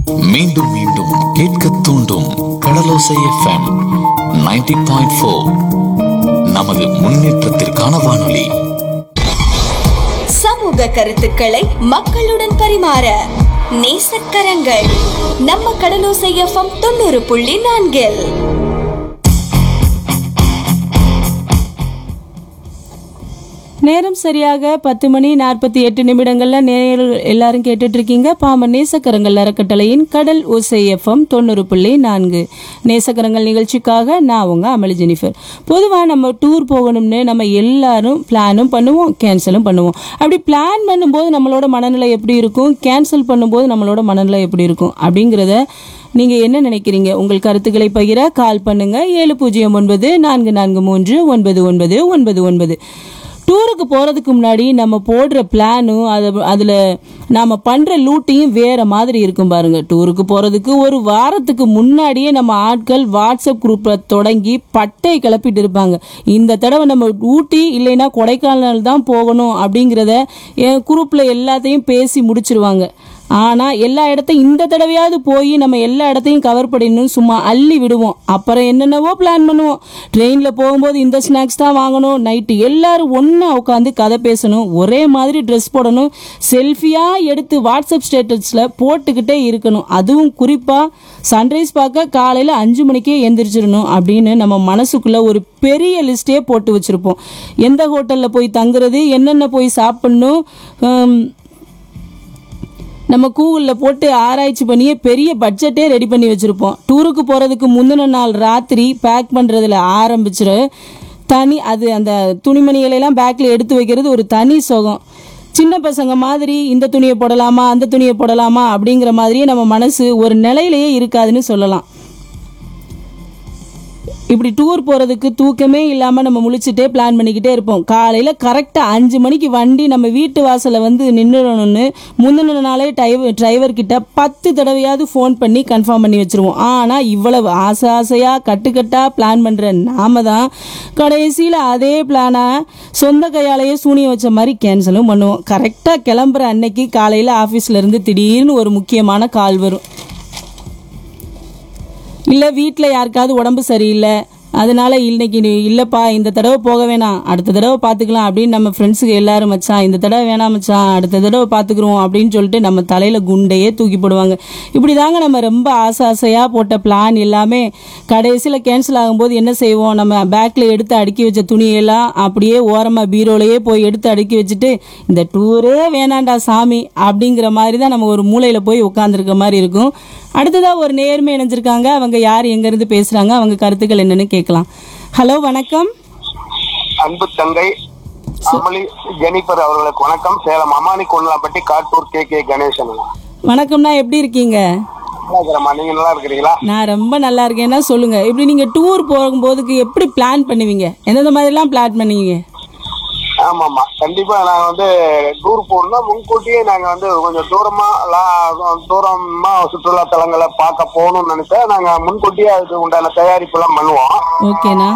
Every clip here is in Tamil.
மீண்டும் மீண்டும் கேட்க தூண்டும் கடலோசை எஃப்எம் 90.4 பாயிண்ட் நமது முன்னேற்றத்திற்கான வானொலி சமூக கருத்துக்களை மக்களுடன் பரிமாற நேசக்கரங்கள் நம்ம கடலோசை எஃப்எம் தொண்ணூறு புள்ளி நான்கில் நேரம் சரியாக பத்து மணி நாற்பத்தி எட்டு நிமிடங்கள்ல நேர் எல்லாரும் கேட்டுட்டு இருக்கீங்க பாம நேசக்கரங்கள் அறக்கட்டளையின் கடல் ஓசை எஃப்எம் தொண்ணூறு புள்ளி நான்கு நேசக்கரங்கள் நிகழ்ச்சிக்காக நான் உங்க அமளி ஜெனிஃபர் பொதுவாக நம்ம டூர் போகணும்னு நம்ம எல்லாரும் பிளானும் பண்ணுவோம் கேன்சலும் பண்ணுவோம் அப்படி பிளான் பண்ணும்போது நம்மளோட மனநிலை எப்படி இருக்கும் கேன்சல் பண்ணும்போது நம்மளோட மனநிலை எப்படி இருக்கும் அப்படிங்கிறத நீங்க என்ன நினைக்கிறீங்க உங்கள் கருத்துக்களை பகிர கால் பண்ணுங்க ஏழு பூஜ்ஜியம் ஒன்பது நான்கு நான்கு மூன்று ஒன்பது ஒன்பது ஒன்பது ஒன்பது டூருக்கு போகிறதுக்கு முன்னாடி நம்ம போடுற பிளானும் அதை அதில் நாம் பண்ணுற லூட்டியும் வேற மாதிரி இருக்கும் பாருங்க டூருக்கு போகிறதுக்கு ஒரு வாரத்துக்கு முன்னாடியே நம்ம ஆட்கள் வாட்ஸ்அப் குரூப்பில் தொடங்கி பட்டை கிளப்பிட்டு இருப்பாங்க இந்த தடவை நம்ம ஊட்டி இல்லைன்னா கொடைக்கானல் தான் போகணும் அப்படிங்கிறத என் குரூப்பில் எல்லாத்தையும் பேசி முடிச்சிருவாங்க ஆனால் எல்லா இடத்தையும் இந்த தடவையாவது போய் நம்ம எல்லா இடத்தையும் கவர் பண்ணிடணும் சும்மா அள்ளி விடுவோம் அப்புறம் என்னென்னவோ பிளான் பண்ணுவோம் ட்ரெயினில் போகும்போது இந்த ஸ்நாக்ஸ் தான் வாங்கணும் நைட்டு எல்லாரும் ஒன்றா உட்காந்து கதை பேசணும் ஒரே மாதிரி ட்ரெஸ் போடணும் செல்ஃபியாக எடுத்து வாட்ஸ்அப் ஸ்டேட்டஸில் போட்டுக்கிட்டே இருக்கணும் அதுவும் குறிப்பாக சன்ரைஸ் பார்க்க காலையில் அஞ்சு மணிக்கே எந்திரிச்சிடணும் அப்படின்னு நம்ம மனசுக்குள்ள ஒரு பெரிய லிஸ்ட்டே போட்டு வச்சுருப்போம் எந்த ஹோட்டலில் போய் தங்குறது என்னென்ன போய் சாப்பிட்ணும் ஹம், நம்ம கூகுளில் போட்டு ஆராய்ச்சி பண்ணியே பெரிய பட்ஜெட்டே ரெடி பண்ணி வச்சுருப்போம் டூருக்கு போகிறதுக்கு முந்தின நாள் ராத்திரி பேக் பண்ணுறதுல ஆரம்பிச்சிரு தனி அது அந்த துணிமணிகளை எல்லாம் பேக்கில் எடுத்து வைக்கிறது ஒரு தனி சுகம் சின்ன பசங்க மாதிரி இந்த துணியை போடலாமா அந்த துணியை போடலாமா அப்படிங்கிற மாதிரியே நம்ம மனசு ஒரு நிலையிலேயே இருக்காதுன்னு சொல்லலாம் இப்படி டூர் போகிறதுக்கு தூக்கமே இல்லாமல் நம்ம முழிச்சிட்டே பிளான் பண்ணிக்கிட்டே இருப்போம் காலையில் கரெக்டாக அஞ்சு மணிக்கு வண்டி நம்ம வீட்டு வாசலில் வந்து நின்றுடணும்னு முந்தின நாளே டிரைவர் டிரைவர் கிட்ட பத்து தடவையாவது ஃபோன் பண்ணி கன்ஃபார்ம் பண்ணி வச்சுருவோம் ஆனால் இவ்வளவு ஆசை ஆசையாக கட்டுக்கட்டாக பிளான் பண்ணுற நாம தான் கடைசியில் அதே பிளானை சொந்த கையாலேயே சூனியம் வச்ச மாதிரி கேன்சலும் பண்ணுவோம் கரெக்டாக கிளம்புற அன்னைக்கு காலையில் ஆஃபீஸ்லேருந்து திடீர்னு ஒரு முக்கியமான கால் வரும் இல்லை வீட்டில் யாருக்காவது உடம்பு சரியில்லை அதனால இன்னைக்கு நீ இல்லைப்பா இந்த தடவை போக வேணாம் அடுத்த தடவை பார்த்துக்கலாம் அப்படின்னு நம்ம ஃப்ரெண்ட்ஸுக்கு எல்லாரும் மச்சான் இந்த தடவை வேணாம் மச்சான் அடுத்த தடவை பார்த்துக்குருவோம் அப்படின்னு சொல்லிட்டு நம்ம தலையில் குண்டையே தூக்கி போடுவாங்க இப்படி தாங்க நம்ம ரொம்ப ஆசை ஆசையாக போட்ட பிளான் எல்லாமே கடைசியில் கேன்சல் ஆகும்போது என்ன செய்வோம் நம்ம பேக்கில் எடுத்து அடுக்கி வச்ச துணியெல்லாம் அப்படியே ஓரமாக பீரோலையே போய் எடுத்து அடுக்கி வச்சுட்டு இந்த டூரே வேணாண்டா சாமி அப்படிங்கிற மாதிரி தான் நம்ம ஒரு மூலையில் போய் உட்காந்துருக்க மாதிரி இருக்கும் அடுத்ததா ஒரு நேர்மை இணைஞ்சிருக்காங்க அவங்க யார் எங்கேருந்து பேசுகிறாங்க அவங்க கருத்துக்கள் என்னன்னு கேட்கலாம் ஹலோ வணக்கம் அன்பு தங்கை அமளி ஜெனிபர் அவர்களுக்கு வணக்கம் சேலம் அமானி கொண்டலாப்பட்டி காட்டூர் கே கே கணேசன் வணக்கம்ண்ணா எப்படி இருக்கீங்க நல்லா இருக்கிறம்மா நீங்க நல்லா இருக்கிறீங்களா நான் ரொம்ப நல்லா இருக்கேன்னா சொல்லுங்க இப்படி நீங்கள் டூர் போகும்போதுக்கு எப்படி பிளான் பண்ணுவீங்க எந்தெந்த மாதிரிலாம் பிளான் பண்ணுவீங்க ஆமாமா கண்டிப்பா நாங்க வந்து டூர் போகணும்னா முன்கூட்டியே நாங்க வந்து கொஞ்சம் தூரமா லா- தூரமா சுற்றுலா தலங்களை பார்க்க போகணும்னு நினைச்சா நாங்க முன்கூட்டியே அதுக்கு உண்டான தயாரிப்பு எல்லாம் பண்ணுவோம் ஓகேண்ணா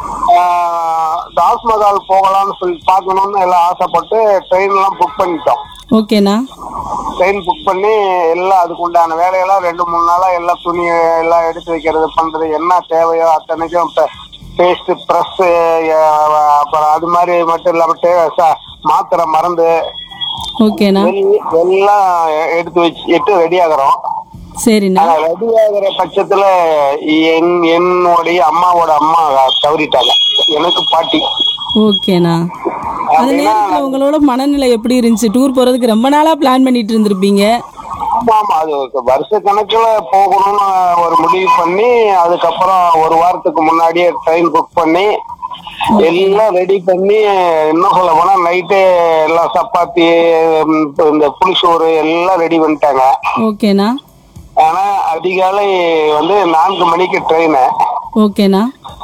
ஆஹ் தாஜ்மஹால் போகலாம்னு சொல்லி பார்க்கணும்னு எல்லாம் ஆசைப்பட்டு ட்ரெயின் எல்லாம் புக் பண்ணிட்டோம் ஓகேண்ணா ட்ரெயின் புக் பண்ணி எல்லாம் அதுக்கு உண்டான வேலையெல்லாம் ரெண்டு மூணு நாளா எல்லாம் துணி எல்லாம் எடுத்து வைக்கிறது பண்றது என்ன தேவையோ அத்தனைக்கும் பேஸ்ட் ப்ரெஸ் அப்புறம் அது மாதிரி மட்டும் இல்லாம தே- ச- மாத்திரை மருந்து ஓகேண்ணா எல்- எல்லாம் எடுத்து வச்சு எட்டு ரெடி ஆகுறோம் சரிண்ணா ஆனா ரெடி ஆகுற பட்சத்துல என் என்னுடைய அம்மாவோட அம்மா தவறிட்டாங்க எனக்கு பாட்டி ஓகேண்ணா அந்த நேரத்தில் உங்களோட மனநிலை எப்படி இருந்துச்சு டூர் போகிறதுக்கு ரொம்ப நாளாக பிளான் பண்ணிட்டு இருந்திருப்பீங்க ஆமா ஆமா அது வருஷ கணக்குல போகணும்னு ஒரு முடிவு பண்ணி அதுக்கப்புறம் ஒரு வாரத்துக்கு முன்னாடியே ட்ரெயின் புக் பண்ணி எல்லாம் ரெடி பண்ணி இன்னும் சொல்ல போனா நைட்டே எல்லாம் சப்பாத்தி ம், இந்த புளிசோறு எல்லாம் ரெடி பண்ணிட்டாங்க ஓகேண்ணா ஆனா அதிகாலை வந்து நான்கு மணிக்கு ட்ரெயின் ஓகேண்ணா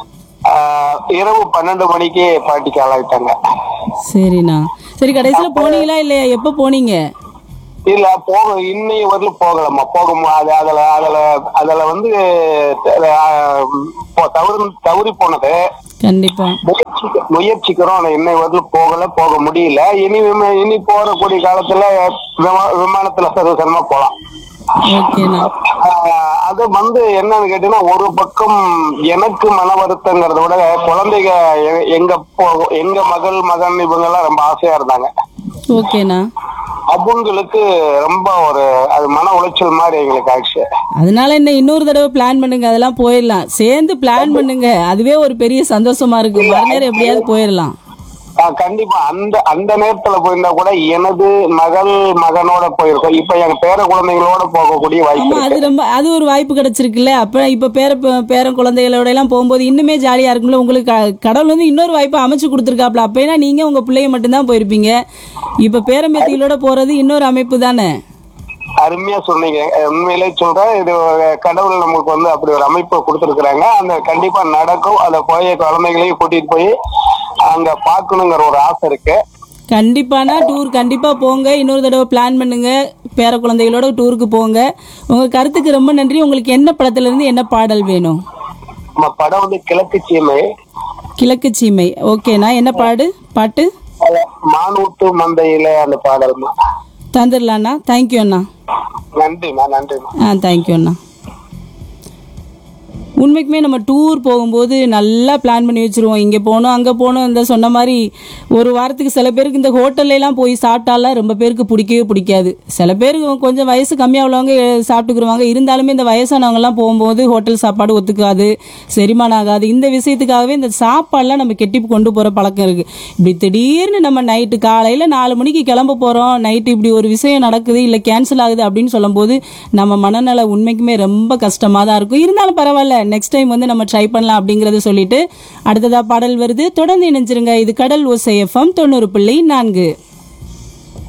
இரவு பன்னெண்டு மணிக்கு பாட்டிக்கு ஆளாயிட்டாங்க சரிண்ணா சரி கடைசியில் போனீங்களா இல்லையா எப்போ போனீங்க இல்ல போக இன்னைய வரலும் போகலாமா போக மு- அது அதுல அதுல அதுல வந்து அஹ், போ- தவறு தவறி போனது கண்டிப்பா முயற்சி முயற்சிக்கிறோம் ஆனா இன்னை வரலும் போகல போக முடியல இனி விம- இனி போறக்கூடிய காலத்துல விமா- விமானத்துல சர்வசரமா போலாம் ஓகேண்ணா ஆஹ் அது வந்து என்னன்னு கேட்டீங்கன்னா ஒரு பக்கம் எனக்கு மன வருத்தங்கிறத விட குழந்தைங்க எ- எங்க போ- எங்க மகள் மகன் இவங்க எல்லாம் ரொம்ப ஆசையா இருந்தாங்க ஓகேண்ணா அவங்களுக்கு ரொம்ப ஒரு அது மன உளைச்சல் மாதிரி எங்களுக்கு ஆச்சு அதனால என்ன இன்னொரு தடவை பிளான் பண்ணுங்க அதெல்லாம் போயிடலாம் சேர்ந்து பிளான் பண்ணுங்க அதுவே ஒரு பெரிய சந்தோஷமா இருக்கு மறுநேரம் எப்படியாவது போயிடலாம் ஆஹ் கண்டிப்பா அந்த அந்த நேரத்துல போயிருந்தா கூட எனது மகள் மகனோட போயிருக்கோம் இப்ப எங்க பேர குழந்தைங்களோட போகக்கூடிய வாய்ப்பு ஆமா அது இருக்கு ரொம்ப அது ஒரு வாய்ப்பு கிடைச்சிருக்குல்ல அப்ப இப்ப பேர பேரன் குழந்தைகளோட எல்லாம் போகும்போது இன்னுமே ஜாலியா இருக்கும்ல உங்களுக்கு க- கடவுள் வந்து இன்னொரு வாய்ப்பு அமைச்சு கொடுத்துருக்காப்ல அப்பனா நீங்க உங்க பிள்ளைய மட்டும்தான் போயிருப்பீங்க இப்ப பேரம்பேத்திகளோட போறது இன்னொரு அமைப்பு தானே அருமையா சொன்னீங்க உண்மையிலே சொல்றேன் இது ஒரு கடவுள் நமக்கு வந்து அப்படி ஒரு அமைப்பு கொடுத்துருக்குறாங்க அந்த கண்டிப்பா நடக்கும் அதை போய் குழந்தைகளையும் கூட்டிட்டு போய் அங்க பாக்கணுங்கிற ஒரு ஆசை இருக்கு கண்டிப்பானா டூர் கண்டிப்பா போங்க இன்னொரு தடவை பிளான் பண்ணுங்க பேர குழந்தைகளோட டூருக்கு போங்க உங்க கருத்துக்கு ரொம்ப நன்றி உங்களுக்கு என்ன படத்துல இருந்து என்ன பாடல் வேணும் நம்ம படம் வந்து கிழக்கு சீமை கிழக்கு சீமை ஓகேண்ணா என்ன பாடு பாட்டு அதுல மானூட்டு மந்தையில அந்த பாடல்மா தந்துடலாண்ணா தேங்க்யூ அண்ணா நன்றிம்மா நன்றிம்மா ஆ தேங்க்யூ அண்ணா உண்மைக்குமே நம்ம டூர் போகும்போது நல்லா பிளான் பண்ணி வச்சுருவோம் இங்கே போகணும் அங்கே போகணும் இந்த சொன்ன மாதிரி ஒரு வாரத்துக்கு சில பேருக்கு இந்த ஹோட்டல்ல எல்லாம் போய் சாப்பிட்டாலாம் ரொம்ப பேருக்கு பிடிக்கவே பிடிக்காது சில பேருக்கு கொஞ்சம் வயசு கம்மியாக உள்ளவங்க எ- சாப்பிட்டுக்குருவாங்க இருந்தாலுமே இந்த வயசானவங்கலாம் போகும்போது ஹோட்டல் சாப்பாடு ஒத்துக்காது செரிமானம் ஆகாது இந்த விஷயத்துக்காகவே இந்த சாப்பாடுலாம் நம்ம கெட்டி கொண்டு போகிற பழக்கம் இருக்குது இப்படி திடீர்னு நம்ம நைட்டு காலையில் நாலு மணிக்கு கிளம்ப போகிறோம் நைட்டு இப்படி ஒரு விஷயம் நடக்குது இல்லை கேன்சல் ஆகுது அப்படின்னு சொல்லும்போது நம்ம மனநல உண்மைக்குமே ரொம்ப கஷ்டமாக தான் இருக்கும் இருந்தாலும் பரவாயில்ல நெக்ஸ்ட் டைம் வந்து நம்ம ட்ரை பண்ணலாம் அப்படிங்கறத சொல்லிட்டு அடுத்ததா பாடல் வருது தொடர்ந்து இணைஞ்சிருங்க இது கடல் ஓசை எஃப்எம் தொண்ணூறு புள்ளி நான்கு